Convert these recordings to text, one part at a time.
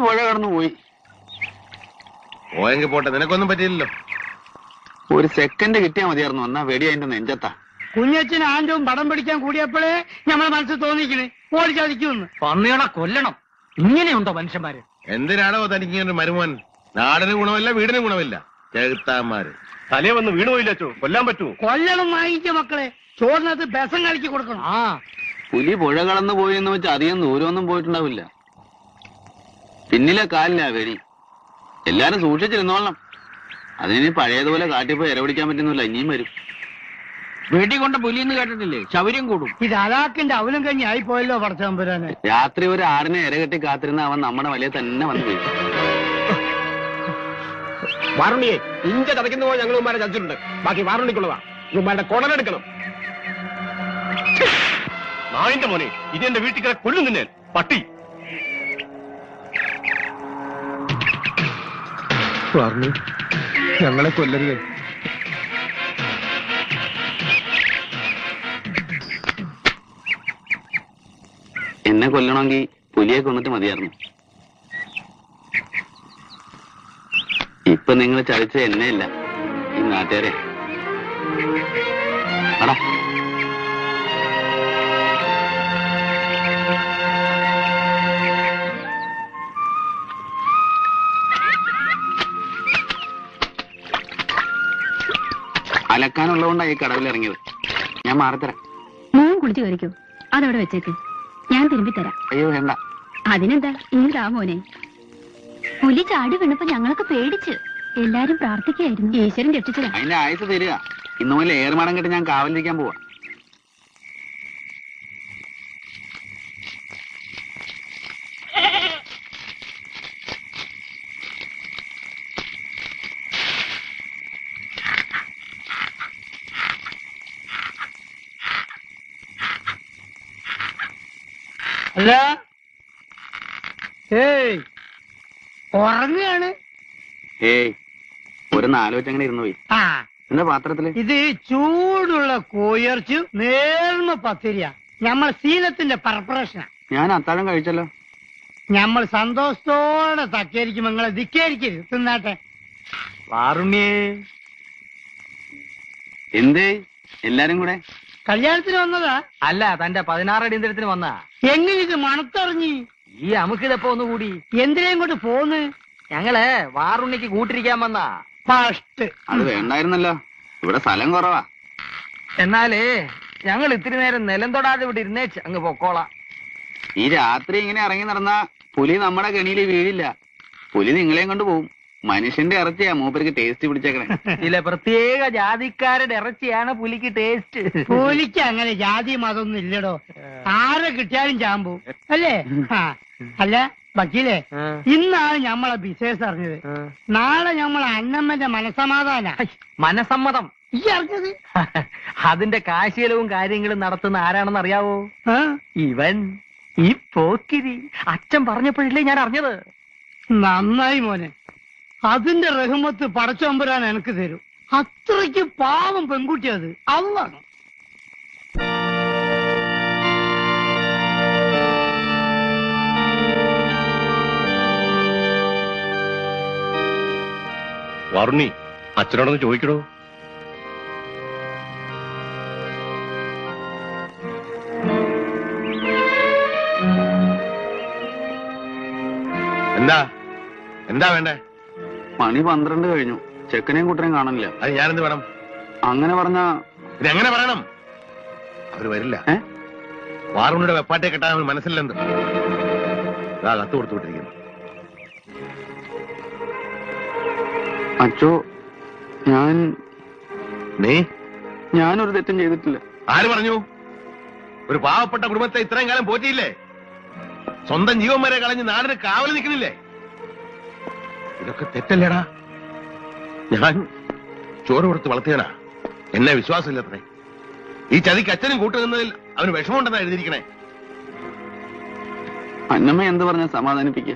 പുഴ കടന്നു പോയി പോയെങ്കിൽ പോട്ടെ നിനക്കൊന്നും പറ്റിയില്ലല്ലോ ഒരു സെക്കൻഡ് കിട്ടിയാ മതിയായിരുന്നു എന്നാ വെടി അതിന്റെ നെഞ്ചത്താ കുഞ്ഞച്ഛൻ ആന്റവും പടം പിടിക്കാൻ കൂടിയപ്പോഴേ നമ്മളെ മനസ്സിൽ തോന്നിക്കണ് ഓടിച്ചതിക്കുമെന്ന് പന്നികളെ കൊല്ലണം ഇങ്ങനെയുണ്ടോ മനുഷ്യന്മാര് എന്തിനാണോ തനിക്ക് ഇങ്ങനെ ഒരു മരുമോൻ നാടിന് ഗുണമില്ല വീടിന് ഗുണമില്ല ചെകുത്താന്മാര് തലേ വന്ന് വീണുപോയില്ല അച്ചോ കൊല്ലാൻ പറ്റുമോ കൊല്ലണം വാങ്ങിക്ക മക്കളെ ചോറിനകത്ത് ബസം കളിക്ക് കൊടുക്കണം ആ പുലി പുഴ കടന്നു പോയി എന്ന് വെച്ച് അധികം ദൂരമൊന്നും പോയിട്ടുണ്ടാവില്ല പിന്നിലെ കാലിലാ വെടി എല്ലാരും സൂക്ഷിച്ചിരുന്നോളണം അതിനി പഴയതുപോലെ കാട്ടിപ്പോ ഇരപിടിക്കാൻ പറ്റുന്നില്ല ഇനിയും വരും വെടി കൊണ്ട പുലിന്ന് കേട്ടിട്ടില്ലേ ശൗര്യം കൂടും ഇത് അലാക്കിന്റെ അവലും കഞ്ഞി ആയി പോയല്ലോ പടച്ചമ്പുരാനെ രാത്രി ഒരു ആറിനെ ഇരകെട്ടി കാത്തിരുന്ന അവൻ നമ്മുടെ വലയെ തന്നെ വന്നു വീഴും വാറുണ്ണിയെ ഇഞ്ച ചതയ്ക്കുന്ന പോലെ ഞങ്ങൾ ഉമ്മാരെ ചതിച്ചിട്ടുണ്ട് ബാക്കി വാറുണ്ണിക്കുള്ളതാ ഉമ്മാരുടെ കൊടലെടുക്കണം നായിന്റെ മോനെ ഇനി എന്റെ വീട്ടിൽ കിട കൊല്ലും നിന്നെ പട്ടി ഞങ്ങളെ കൊല്ലരുത് എന്നെ കൊല്ലണമെങ്കിൽ പുലിയെ കൊന്നിട്ട് മതിയായിരുന്നു ഇപ്പൊ നിങ്ങൾ ചതിച്ച എന്നെ ഇല്ല ഈ നാട്ടുകാരെ അടാ അലക്കാനുള്ളതുകൊണ്ടാണ് ഈ കടവിൽ ഇറങ്ങിയത് ഞാൻ മാറിത്തരാം മോൻ കുളിച്ചു കയറിക്കോ അതവിടെ വെച്ചേക്ക് ഞാൻ തിരുമ്പി തരാം അയ്യോ വേണ്ട അതിനെന്താ ഇങ്ങതാ മോനെ പുലി ചാടി വീണപ്പോ ഞങ്ങളൊക്കെ പേടിച്ച് എല്ലാരും പ്രാർത്ഥിക്കായിരുന്നു ഈശ്വരൻ രക്ഷിച്ചതാ അതിന്റെ ആയുസ് തരിക ഇന്നു മുതൽ ഏറുമാടം കെട്ടി ഞാൻ കാവലിരിക്കാൻ പോവാ അല്ല ഏയ് ഉറങ്ങുകയാണ് ഏയ് ഒരു നാല് വെച്ചങ്ങനെ ഇരുന്നു പോയി ആ എന്താ പാത്രത്തില് ഇത് ചൂടുള്ള കോയർച്ച് നേർന്ന പത്തിരിയ നമ്മൾ ശീലത്തിന്റെ പർപ്പറേഷനാ ഞാൻ അത്താഴം കഴിച്ചല്ലോ നമ്മൾ സന്തോഷത്തോടെ തക്കേരിക്കും നിങ്ങളെ ധിക്കേരിക്കരുത് തിന്നാട്ടെ വാറുണ്ണിയേ എന്തേ എല്ലാരും കൂടെ കല്യാണത്തിന് വന്നതാ അല്ല തന്റെ പതിനാറ് അടിയന്തരത്തിന് വന്ന എങ്ങനെ ഇത് മണത്തറിഞ്ഞ് ഈ അമുക്കിതപ്പോ ഒന്നുകൂടി എന്തിനേം കൊണ്ട് പോന്ന് ഞങ്ങള് വാറുണ്ണിക്ക് കൂട്ടിരിക്കാൻ വന്ന ഫസ്റ്റ് അത് വേണ്ടായിരുന്നല്ലോ ഇവിടെ സ്ഥലം കുറവാ എന്നാലേ ഞങ്ങൾ ഇത്തിരി നേരം നിലം തൊടാതെ ഇവിടെ ഇരുന്നേച്ച് അങ്ങ് പൊക്കോളാം ഈ രാത്രി ഇങ്ങനെ ഇറങ്ങി നടന്ന പുലി നമ്മുടെ കെണിയിൽ വീഴില്ല പുലി നിങ്ങളെയും കൊണ്ട് പോവും മനുഷ്യന്റെ ഇറച്ചിയാ മൂപ്പർക്ക് ടേസ്റ്റ് പിടിച്ചേക്കണേ ചില പ്രത്യേക ജാതിക്കാരുടെ ഇറച്ചിയാണ് പുലിക്ക് ടേസ്റ്റ് കൂലിക്ക് അങ്ങനെ ജാതി മതമൊന്നും ഇല്ലടോ ആരെ കിട്ടിയാലും ചാമ്പു അല്ലേ ആ. അല്ല വക്കീലേ ഇന്നാണ് ഞമ്മളെ ബിസിനസ് അറിഞ്ഞത് നാളെ ഞമ്മളെ അന്നമ്മന്റെ മനസമാധാന മനസമ്മതം ഈ അറിഞ്ഞത് അതിന്റെ കാശീലവും കാര്യങ്ങളും നടത്തുന്ന ആരാണെന്ന് അറിയാവോ ആ? ഇവൻ ഈ പോക്കിരി അച്ഛൻ പറഞ്ഞപ്പോഴില്ലേ ഞാൻ അറിഞ്ഞത് നന്നായി മോനെ അതിന്റെ റഹ്മത്ത് പടച്ചോമ്പരാൻ എനിക്ക് തരും അത്രയ്ക്ക് പാവം പെൺകുട്ടി അത് അള്ളാണ് വാറുണ്ണി അച്ഛനോടൊന്ന് ചോദിക്കടോ എന്താ എന്താ വേണ്ടേ മണി പന്ത്രണ്ട് കഴിഞ്ഞു ചെക്കനെയും കുട്ടനെയും കാണുന്നില്ല അത് ഞാനെന്ത് വേണം അങ്ങനെ പറഞ്ഞ ഇത് എങ്ങനെ പറയണം അവര് വരില്ല ഏ? വാറുണ്ണിയുടെ വെപ്പാട്ടെ കെട്ടാൻ അവന് മനസ്സിലെന്ത് ഇതാ കത്ത് കൊടുത്തു വിട്ടിരിക്കുന്നു അച്ചോ ഞാൻ നീ ഞാനൊരു തെറ്റും ചെയ്തിട്ടില്ല ആര് പറഞ്ഞു ഒരു പാവപ്പെട്ട കുടുംബത്തെ ഇത്രയും കാലം പോറ്റിയില്ലേ സ്വന്തം ജീവൻ വരെ കളഞ്ഞ് നാടിന് കാവൽ നിൽക്കുന്നില്ലേ ഇതൊക്കെ തെറ്റല്ലേടാ ഞാൻ ചോറ് കൊടുത്ത് വളർത്തിയടാ എന്നെ വിശ്വാസമില്ലത്രേ ഈ ചതിക്ക് അച്ഛനും കൂട്ടുനിന്നതിൽ അവന് വിഷമമുണ്ടെന്നാ എഴുതിയിരിക്കണേ അന്നമ്മ എന്ത് പറഞ്ഞ സമാധാനിപ്പിക്കുക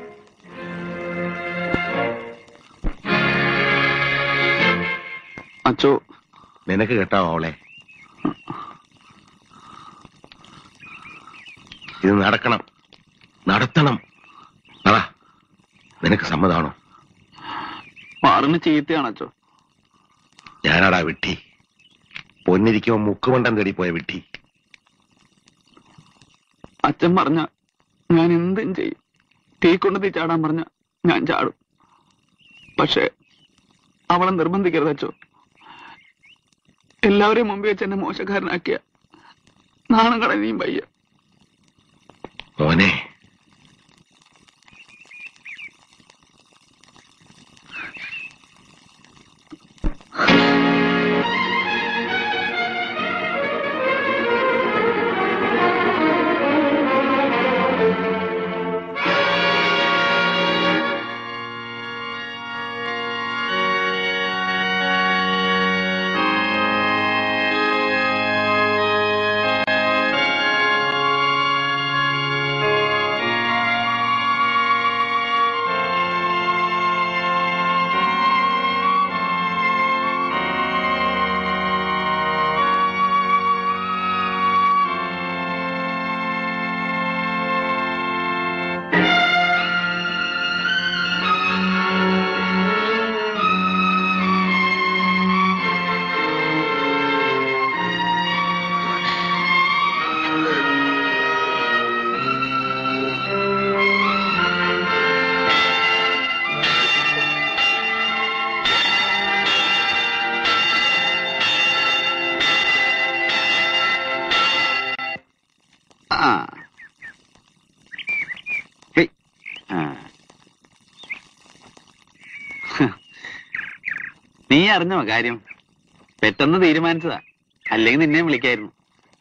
അച്ചോ നിനക്ക് കേട്ടാവോ അവളെ ഇത് നടക്കണം നടത്തണം അതാ നിനക്ക് സമ്മതാണോ മാറിന് ചീത്തയാണ് അച്ഛോ ഞാനാടാ വിട്ടി പൊന്നിരിക്കുമ്പോ മുക്കുമണ്ടം തേടി പോയ വിട്ടി അച്ഛൻ പറഞ്ഞ ഞാൻ എന്തും ചെയ്യും തീ കൊണ്ട് തീ ചാടാൻ പറഞ്ഞ ഞാൻ ചാടും പക്ഷെ അവളെ നിർബന്ധിക്കരുത് അച്ഛോ എല്ലാവരെയും മുമ്പിൽ വെച്ച് എന്നെ മോശക്കാരനാക്കിയ നാണം കളഞ്ഞീം വയ്യ മോനെ ആ ഹേയ്. ആ. ഹ്. നീ അറിഞ്ഞോ കാര്യം പെട്ടെന്ന് തീരുമാനിച്ചതാ അല്ലെങ്കിൽ നിന്നെ വിളിക്കായിരുന്നു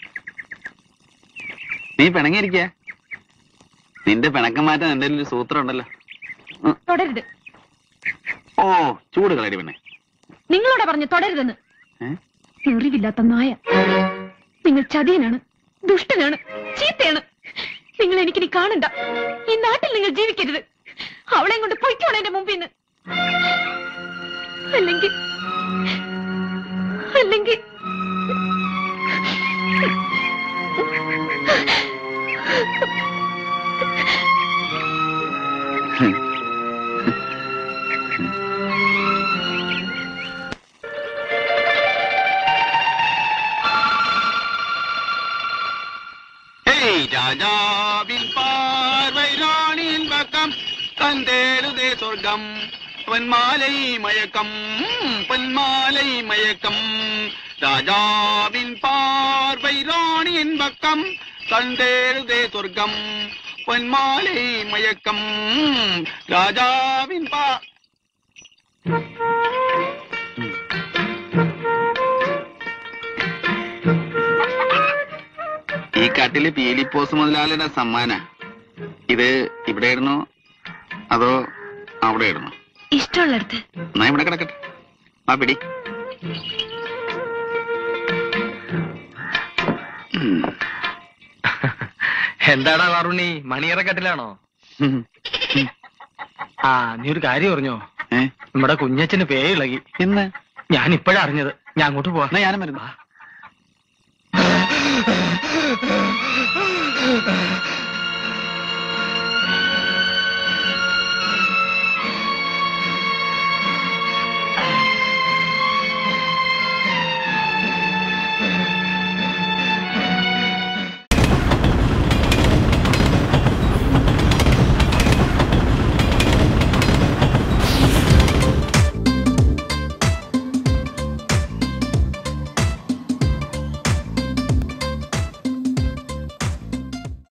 നീ പിണങ്ങിയിരിക്ക നിന്റെ പിണക്കം മാറ്റാൻ എന്റെ ഒരു സൂത്രം ഉണ്ടല്ലോ ഉം. തുടരുത് ഓ ചൂട് കളരി പെണ്ണെ നിങ്ങളോടാ പറഞ്ഞു തുടരുതെന്ന് ഏ? മുറിവില്ലാത്ത നായ നിങ്ങൾ ചതിയനാണ് ദുഷ്ടനാണ് ചീത്തയാണ് നിങ്ങൾ എനിക്കിനി കാണണ്ട ഈ നാട്ടിൽ നിങ്ങൾ ജീവിക്കരുത് അവളെ കൊണ്ട് പൊയ്ക്കോണം എന്റെ മുമ്പിൽ നിന്ന് അല്ലെങ്കിൽ അല്ലെങ്കിൽ ஏய் ராஜாவின் பார்வை ராணியின் பக்கம் தந்தேடுதே சொர்க்கம் பொன்மாலை மயக்கம் பொன்மாலை மயக்கம் ராஜாவின் பார்வை ராணியின் பக்கம் தந்தேடுதே சொர்க்கம் பொன்மாலை மயக்கம் ராஜாவின் பா ഈ കാട്ടില് പീലിപ്പോസ് മുതലാളിയുടെ സമ്മാന ഇത് ഇവിടെ ഇടണോ അതോ അവിടെ ഇടണോ ഇഷ്ടമുള്ളടത്ത് എന്നാ ഇവിടെ കിടക്കട്ടെ ആ പിടി ഉം. എന്താടാ വാറുണ്ണി മണിയറക്കെട്ടിലാണോ ഉം. ആ നീ ഒരു കാര്യം പറഞ്ഞോ ഏ? നമ്മുടെ കുഞ്ഞച്ചന് പേ ഇളകി എന്ന് ഞാൻ ഇപ്പോഴാ അറിഞ്ഞത് ഞാൻ അങ്ങോട്ട് പോവാ എന്നാ ഞാനും വരുന്നു